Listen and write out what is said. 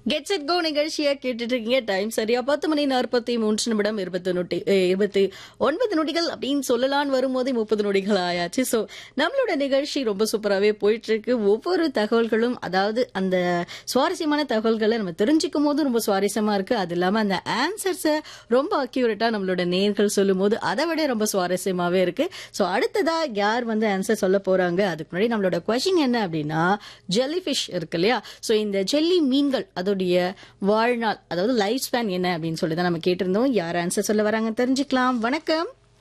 get set go நிகழ்ச்சியை கேட்டுட்டு இருக்கீங்க டைம் சரியா பத்து மணி நாற்பத்தி மூன்று நிமிடம் இருபத்தி நொட்டி அஹ், இருபத்தி ஒன்பது நொடிகள் அப்படின்னு சொல்லலான்னு வரும்போது முப்பது நொடிகள் ஆயாச்சு ஸோ நம்மளோட நிகழ்ச்சி ரொம்ப சூப்பராகவே போயிட்டு இருக்கு ஒவ்வொரு தகவல்களும் அதாவது அந்த சுவாரஸ்யமான தகவல்களை நம்ம தெரிஞ்சுக்கும் போது ரொம்ப சுவாரஸ்யமா இருக்கு அது இல்லாம அந்த ஆன்சர்ஸை ரொம்ப அக்யூரேட்டா நம்மளோட நேர்கள் சொல்லும் போது அதை விட ரொம்ப சுவாரஸ்யமாவே இருக்கு ஸோ அடுத்ததா யார் வந்து ஆன்சர் சொல்ல போறாங்க அதுக்கு முன்னாடி நம்மளோட கொஷின் என்ன அப்படின்னா ஜெல்லி ஃபிஷ் இருக்கு இல்லையா ஸோ இந்த ஜெல்லி மீன்கள் அதோடைய வாழ்நாள் அதாவது லைஃப் ஸ்பேன் என்ன அப்படின்னு சொல்லி தான் நம்ம கேட்டிருந்தோம் யார் ஆன்சர் சொல்ல வராங்க தெரிஞ்சுக்கலாம் வணக்கம்